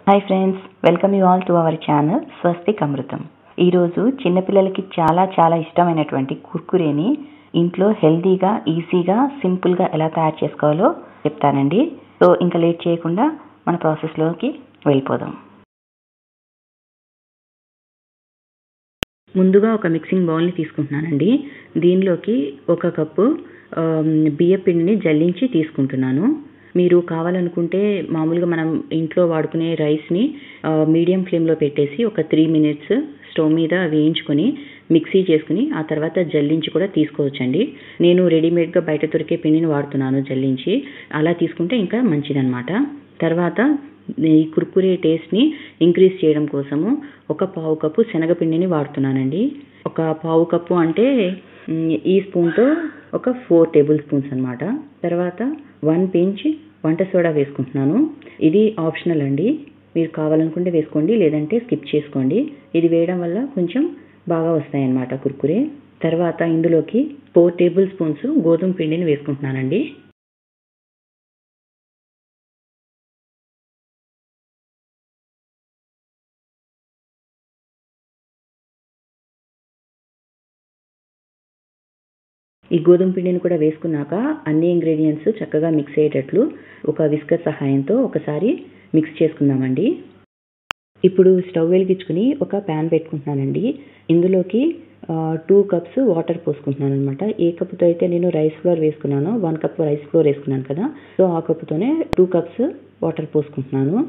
hi friends welcome you all to our channel Swastik Amrutham ఈరోజు చిన్నపిల్లలకి చాలా చాలా ఇష్టమైనటువంటి కుర్కురేని ఇంట్లో హెల్తీగా ఈజీగా సింపుల్గా ఎలా తయారు చేసుకోవాలో చెప్తానండి సో ఇంకా లేట్ చేయకుండా మన ప్రాసెస్లోకి వెళ్ళిపోదాం ముందుగా ఒక మిక్సింగ్ బౌల్ని తీసుకుంటున్నానండి దీనిలోకి ఒక కప్పు బియ్య పిండిని జల్లించి తీసుకుంటున్నాను మీరు కావాలనుకుంటే మామూలుగా మనం ఇంట్లో వాడుకునే రైస్ని మీడియం ఫ్లేమ్లో పెట్టేసి ఒక త్రీ మినిట్స్ స్టవ్ మీద వేయించుకొని మిక్సీ చేసుకుని ఆ తర్వాత జల్లించి కూడా తీసుకోవచ్చండి నేను రెడీమేడ్గా బయట దొరికే పిండిని వాడుతున్నాను జల్లించి అలా తీసుకుంటే ఇంకా మంచిదన్నమాట తర్వాత ఈ కుర్కురే టేస్ట్ని ఇంక్రీజ్ చేయడం కోసము ఒక పావు కప్పు శనగపిండిని వాడుతున్నానండి ఒక పావు కప్పు అంటే ఈ స్పూన్తో ఒక ఫోర్ టేబుల్ స్పూన్స్ అనమాట తర్వాత వన్ పించ్ వంట సోడా వేసుకుంటున్నాను ఇది ఆప్షనల్ అండి మీరు కావాలనుకుంటే వేసుకోండి లేదంటే స్కిప్ చేసుకోండి ఇది వేయడం వల్ల కొంచెం బాగా వస్తాయన్నమాట కుర్కురే తర్వాత ఇందులోకి ఫోర్ టేబుల్ స్పూన్స్ గోధుమ పిండిని వేసుకుంటున్నానండి ఈ గోధుమ పిండిని కూడా వేసుకున్నాక అన్ని ఇంగ్రీడియంట్స్ చక్కగా మిక్స్ అయ్యేటట్లు ఒక విస్కర్ సహాయంతో ఒకసారి మిక్స్ చేసుకుందామండి ఇప్పుడు స్టవ్ వెలిగించుకుని ఒక ప్యాన్ పెట్టుకుంటున్నానండి ఇందులోకి టూ కప్స్ వాటర్ పోసుకుంటున్నాను అనమాట ఏ కప్పుతో అయితే నేను రైస్ ఫ్లోర్ వేసుకున్నానో వన్ కప్ రైస్ ఫ్లోర్ వేసుకున్నాను కదా సో ఆ కప్పుతోనే టూ కప్స్ వాటర్ పోసుకుంటున్నాను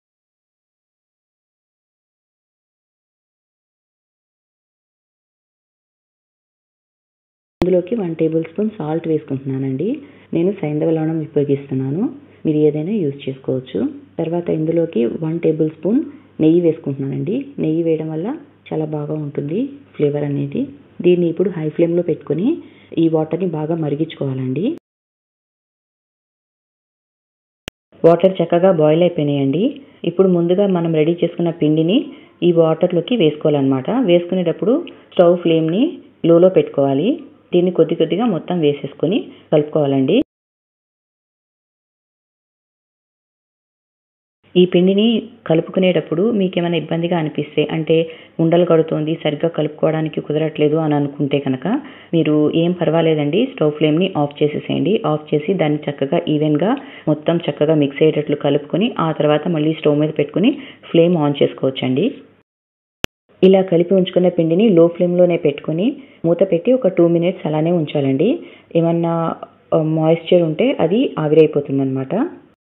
ఇందులోకి వన్ టేబుల్ స్పూన్ సాల్ట్ వేసుకుంటున్నానండి నేను సైంధవ లవణం ఉపయోగిస్తున్నాను మీరు ఏదైనా యూజ్ చేసుకోవచ్చు తర్వాత ఇందులోకి వన్ టేబుల్ స్పూన్ నెయ్యి వేసుకుంటున్నానండి నెయ్యి వేయడం వల్ల చాలా బాగా ఉంటుంది ఫ్లేవర్ అనేది దీన్ని ఇప్పుడు హై ఫ్లేమ్లో పెట్టుకొని ఈ వాటర్ని బాగా మరిగించుకోవాలండి వాటర్ చక్కగా బాయిల్ అయిపోయినాయండి ఇప్పుడు ముందుగా మనం రెడీ చేసుకున్న పిండిని ఈ వాటర్లోకి వేసుకోవాలన్నమాట వేసుకునేటప్పుడు స్టవ్ ఫ్లేమ్ని లోలో పెట్టుకోవాలి దీన్ని కొద్ది కొద్దిగా మొత్తం వేసేసుకొని కలుపుకోవాలండి ఈ పిండిని కలుపుకునేటప్పుడు మీకు ఏమైనా ఇబ్బందిగా అనిపిస్తే అంటే ఉండలు కడుతోంది సరిగ్గా కలుపుకోవడానికి కుదరట్లేదు అని అనుకుంటే కనుక మీరు ఏం పర్వాలేదండి స్టవ్ ఫ్లేమ్ని ఆఫ్ చేసేసేయండి ఆఫ్ చేసి దాన్ని చక్కగా ఈవెన్గా మొత్తం చక్కగా మిక్స్ అయ్యేటట్లు కలుపుకొని ఆ తర్వాత మళ్ళీ స్టవ్ మీద పెట్టుకుని ఫ్లేమ్ ఆన్ చేసుకోవచ్చండి ఇలా కలిపి ఉంచుకున్న పిండిని లో ఫ్లేమ్లోనే పెట్టుకొని మూత పెట్టి ఒక టూ మినిట్స్ అలానే ఉంచాలండి ఏమన్నా మాయిశ్చర్ ఉంటే అది ఆవిరైపోతుంది అనమాట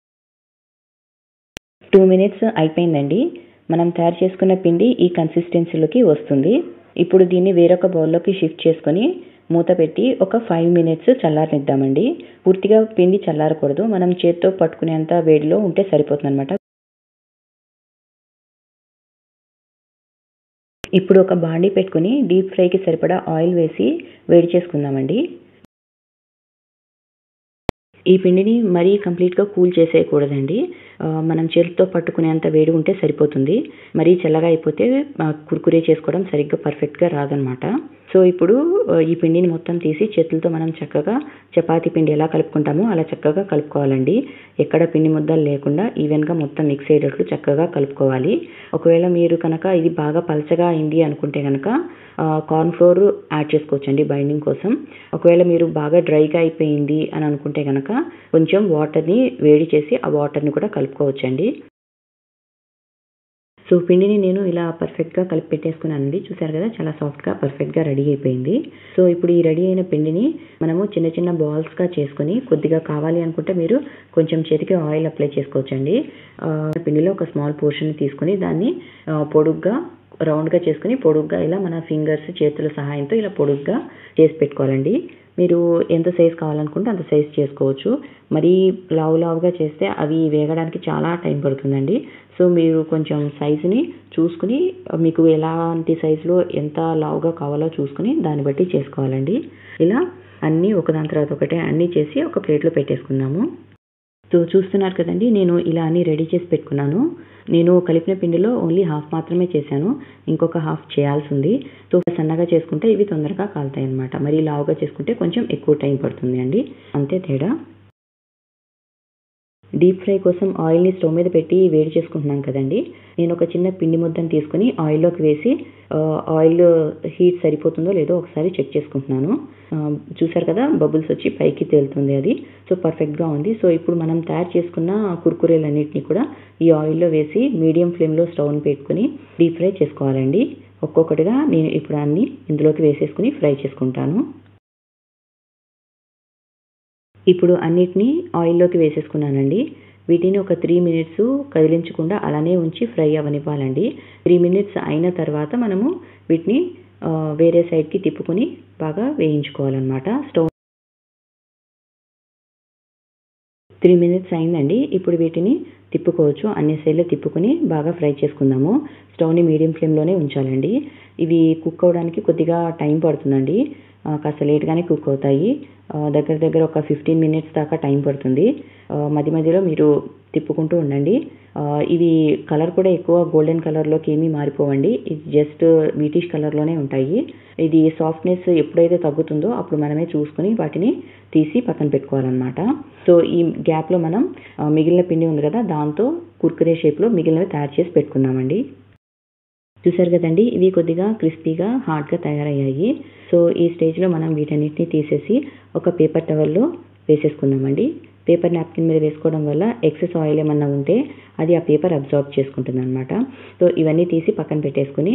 టూ మినిట్స్ అయిపోయిందండి మనం తయారు చేసుకున్న పిండి ఈ కన్సిస్టెన్సీలోకి వస్తుంది ఇప్పుడు దీన్ని వేరొక బౌల్లోకి షిఫ్ట్ చేసుకొని మూత పెట్టి ఒక ఫైవ్ మినిట్స్ చల్లారనిద్దామండి పూర్తిగా పిండి చల్లారకూడదు మనం చేత్తో పట్టుకునేంత వేడిలో ఉంటే సరిపోతుంది అనమాట ఇప్పుడు ఒక బాండీ పెట్టుకుని డీప్ ఫ్రైకి సరిపడా ఆయిల్ వేసి వేడి చేసుకుందామండి ఈ పిండిని మరీ కంప్లీట్గా కూల్ చేసేయకూడదండి మనం చేతితో పట్టుకునేంత వేడి ఉంటే సరిపోతుంది మరీ చల్లగా అయిపోతే కుర్కురే చేసుకోవడం సరిగ్గా పర్ఫెక్ట్గా రాదనమాట సో ఇప్పుడు ఈ పిండిని మొత్తం తీసి చేతులతో మనం చక్కగా చపాతీ పిండి ఎలా కలుపుకుంటామో అలా చక్కగా కలుపుకోవాలండి ఎక్కడ పిండి ముద్దలు లేకుండా ఈవెన్గా మొత్తం మిక్స్ అయ్యేటట్లు చక్కగా కలుపుకోవాలి ఒకవేళ మీరు కనుక ఇది బాగా పలచగా అయింది అనుకుంటే కనుక కార్న్ ఫ్లోర్ యాడ్ చేసుకోవచ్చండి బైండింగ్ కోసం ఒకవేళ మీరు బాగా డ్రైగా అయిపోయింది అని అనుకుంటే కనుక కొంచెం వాటర్ని వేడి చేసి ఆ వాటర్ని కూడా కలుపుకోవచ్చండి సో పిండిని నేను ఇలా పర్ఫెక్ట్గా కలిపి పెట్టేసుకున్నానండి చూసారు కదా చాలా సాఫ్ట్గా పర్ఫెక్ట్గా రెడీ అయిపోయింది సో ఇప్పుడు ఈ రెడీ అయిన పిండిని మనము చిన్న చిన్న బాల్స్గా చేసుకొని కొద్దిగా కావాలి అనుకుంటే మీరు కొంచెం చేతికి ఆయిల్ అప్లై చేసుకోవచ్చండి పిండిలో ఒక స్మాల్ పోర్షన్ తీసుకొని దాన్ని పొడుగ్గా రౌండ్గా చేసుకుని పొడుగ్గా ఇలా మన ఫింగర్స్ చేతుల సహాయంతో ఇలా పొడుగ్గా చేసి పెట్టుకోవాలండి మీరు ఎంత సైజ్ కావాలనుకుంటే అంత సైజ్ చేసుకోవచ్చు మరీ లావు లావుగా చేస్తే అవి వేగడానికి చాలా టైం పడుతుందండి సో మీరు కొంచెం సైజుని చూసుకుని మీకు ఎలాంటి సైజులో ఎంత లావుగా కావాలో చూసుకుని దాన్ని బట్టి చేసుకోవాలండి ఇలా అన్నీ ఒకదాని తర్వాత ఒకటే అన్నీ చేసి ఒక ప్లేట్లో పెట్టేసుకుందాము సో చూస్తున్నారు కదండి నేను ఇలా అన్ని రెడీ చేసి పెట్టుకున్నాను నేను కలిపిన పిండిలో ఓన్లీ హాఫ్ మాత్రమే చేశాను ఇంకొక హాఫ్ చేయాల్సి ఉంది సో సన్నగా చేసుకుంటే ఇవి తొందరగా కాలుతాయి అనమాట మరి లావుగా చేసుకుంటే కొంచెం ఎక్కువ టైం పడుతుంది అండి అంతే తేడా డీప్ ఫ్రై కోసం ఆయిల్ని స్టవ్ మీద పెట్టి వేడి చేసుకుంటున్నాను కదండి నేను ఒక చిన్న పిండి ముద్దను తీసుకుని ఆయిల్లోకి వేసి ఆ, ఆయిల్ హీట్ సరిపోతుందో లేదో ఒకసారి చెక్ చేసుకుంటున్నాను ఆ, చూసారు కదా బబుల్స్ వచ్చి పైకి తేలుతుంది అది సో పర్ఫెక్ట్గా ఉంది సో ఇప్పుడు మనం తయారు చేసుకున్న కుర్కురేలన్నింటినీ కూడా ఈ ఆయిల్లో వేసి మీడియం ఫ్లేమ్లో స్టవ్ని పెట్టుకుని డీప్ ఫ్రై చేసుకోవాలండి ఒక్కొక్కటిగా నేను ఇప్పుడు అన్ని ఇందులోకి వేసేసుకుని ఫ్రై చేసుకుంటాను ఇప్పుడు అన్నిటినీ ఆయిల్లోకి వేసేసుకున్నానండి వీటిని ఒక త్రీ మినిట్స్ కదిలించకుండా అలానే ఉంచి ఫ్రై అవ్వనివ్వాలండి త్రీ మినిట్స్ అయిన తర్వాత మనము వీటిని ఆ, వేరే సైడ్కి తిప్పుకొని బాగా వేయించుకోవాలన్నమాట స్టవ్ త్రీ మినిట్స్ అయిందండి ఇప్పుడు వీటిని తిప్పుకోవచ్చు అన్ని సైడ్లు తిప్పుకొని బాగా ఫ్రై చేసుకుందాము స్టవ్ని మీడియం ఫ్లేమ్లోనే ఉంచాలండి ఇవి కుక్ అవ్వడానికి కొద్దిగా టైం పడుతుందండి ఆ, కాస్త లేట్గానే కుక్ అవుతాయి ఆ, దగ్గర దగ్గర ఒక ఫిఫ్టీన్ మినిట్స్ దాకా టైం పడుతుంది ఆ, మధ్య మధ్యలో మీరు తిప్పుకుంటూ ఉండండి ఆ, ఇవి కలర్ కూడా ఎక్కువ గోల్డెన్ కలర్లోకి ఏమీ మారిపోవండి ఇది జస్ట్ వీటిష్ కలర్లోనే ఉంటాయి ఇది సాఫ్ట్నెస్ ఎప్పుడైతే తగ్గుతుందో అప్పుడు మనమే చూసుకొని వాటిని తీసి పక్కన పెట్టుకోవాలన్నమాట సో ఈ గ్యాప్లో మనం ఆ, మిగిలిన పిండి ఉంది కదా దాంతో కుర్కురే షేప్లో మిగిలినవి తయారు చేసి పెట్టుకుందామండి చూసారు కదండి ఇవి కొద్దిగా క్రిస్పీగా హార్డ్గా తయారయ్యాయి సో ఈ స్టేజ్లో మనం వీటన్నిటిని తీసేసి ఒక పేపర్ టవల్లో వేసేసుకుందామండి పేపర్ నాప్కిన్ మీద వేసుకోవడం వల్ల ఎక్సెస్ ఆయిల్ ఏమన్నా ఉంటే అది ఆ పేపర్ అబ్జార్బ్ చేసుకుంటుంది అనమాట సో ఇవన్నీ తీసి పక్కన పెట్టేసుకుని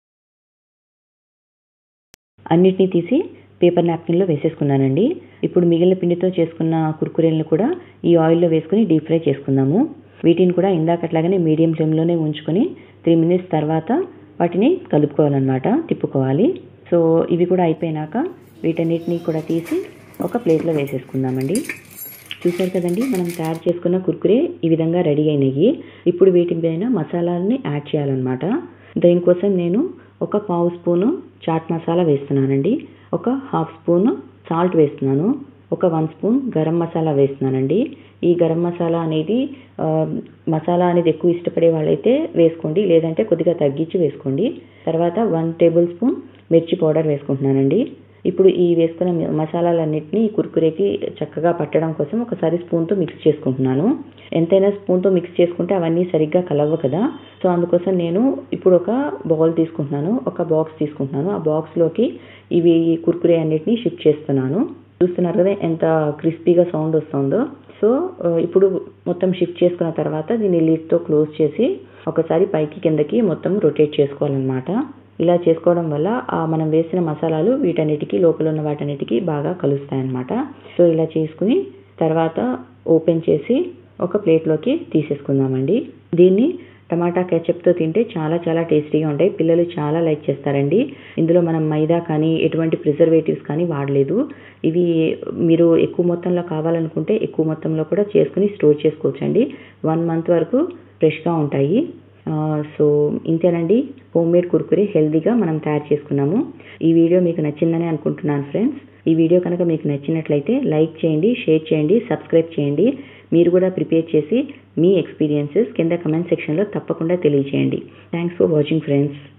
అన్నిటినీ తీసి పేపర్ నాప్కిన్లో వేసేసుకున్నానండి ఇప్పుడు మిగిలిన పిండితో చేసుకున్న కుర్కురేలను కూడా ఈ ఆయిల్లో వేసుకుని డీప్ ఫ్రై చేసుకుందాము వీటిని కూడా ఇందాకట్లాగానే మీడియం ఫ్లేమ్లోనే ఉంచుకొని త్రీ మినిట్స్ తర్వాత వాటిని కలుపుకోవాలన్నమాట తిప్పుకోవాలి సో ఇవి కూడా అయిపోయినాక వీటన్నిటిని కూడా తీసి ఒక ప్లేట్లో వేసేసుకుందామండి చూసారు కదండి మనం తయారు చేసుకున్న కుర్కురే ఈ విధంగా రెడీ అయినాయి ఇప్పుడు వీటి పైన మసాలాలని యాడ్ చేయాలన్నమాట దీనికోసం నేను ఒక పావు స్పూను చాట్ మసాలా వేస్తున్నానండి ఒక హాఫ్ స్పూన్ సాల్ట్ వేస్తున్నాను ఒక వన్ స్పూన్ గరం మసాలా వేస్తున్నానండి ఈ గరం మసాలా అనేది ఆ, మసాలా అనేది ఎక్కువ ఇష్టపడే వాళ్ళైతే వేసుకోండి లేదంటే కొద్దిగా తగ్గించి వేసుకోండి తర్వాత వన్ టేబుల్ స్పూన్ మిర్చి పౌడర్ వేసుకుంటున్నానండి ఇప్పుడు ఈ వేసుకున్న మి- మసాలాలన్నింటినీ ఈ కుర్కురేకి చక్కగా పట్టడం కోసం ఒకసారి స్పూన్తో మిక్స్ చేసుకుంటున్నాను ఎంతైనా స్పూన్తో మిక్స్ చేసుకుంటే అవన్నీ సరిగ్గా కలవ్వు కదా సో అందుకోసం నేను ఇప్పుడు ఒక బౌల్ తీసుకుంటున్నాను ఒక బాక్స్ తీసుకుంటున్నాను ఆ బాక్స్లోకి ఇవి కుర్కురే అన్నిటిని షిఫ్ట్ చేస్తున్నాను చూస్తున్నారు కదా ఎంత క్రిస్పీగా సౌండ్ వస్తుందో సో ఆ, ఇప్పుడు మొత్తం షిఫ్ట్ చేసుకున్న తర్వాత దీన్ని లిడ్తో క్లోజ్ చేసి ఒకసారి పైకి కిందకి మొత్తం రొటేట్ చేసుకోవాలన్నమాట ఇలా చేసుకోవడం వల్ల ఆ మనం వేసిన మసాలాలు వీటన్నిటికీ లోపల ఉన్న వాటన్నిటికీ బాగా కలుస్తాయన్నమాట సో ఇలా చేసుకుని తర్వాత ఓపెన్ చేసి ఒక ప్లేట్లోకి తీసేసుకుందామండి దీన్ని టమాటా కెచప్తో తింటే చాలా చాలా టేస్టీగా ఉంటాయి పిల్లలు చాలా లైక్ చేస్తారండి ఇందులో మనం మైదా కానీ ఎటువంటి ప్రిజర్వేటివ్స్ కానీ వాడలేదు ఇవి మీరు ఎక్కువ మొత్తంలో కావాలనుకుంటే ఎక్కువ మొత్తంలో కూడా చేసుకుని స్టోర్ చేసుకోవచ్చండి వన్ మంత్ వరకు ఫ్రెష్గా ఉంటాయి ఆ, సో ఇంతేనండి హోమ్ మేడ్ కుర్కురే హెల్దీగా మనం తయారు చేసుకున్నాము ఈ వీడియో మీకు నచ్చిందని అనుకుంటున్నాను ఫ్రెండ్స్ ఈ వీడియో కనుక మీకు నచ్చినట్లయితే లైక్ చేయండి షేర్ చేయండి సబ్స్క్రైబ్ చేయండి మీరు కూడా ప్రిపేర్ చేసి మీ ఎక్స్పీరియన్సెస్ కింద కమెంట్ సెక్షన్లో తప్పకుండా తెలియచేయండి థ్యాంక్స్ ఫర్ వాచింగ్ ఫ్రెండ్స్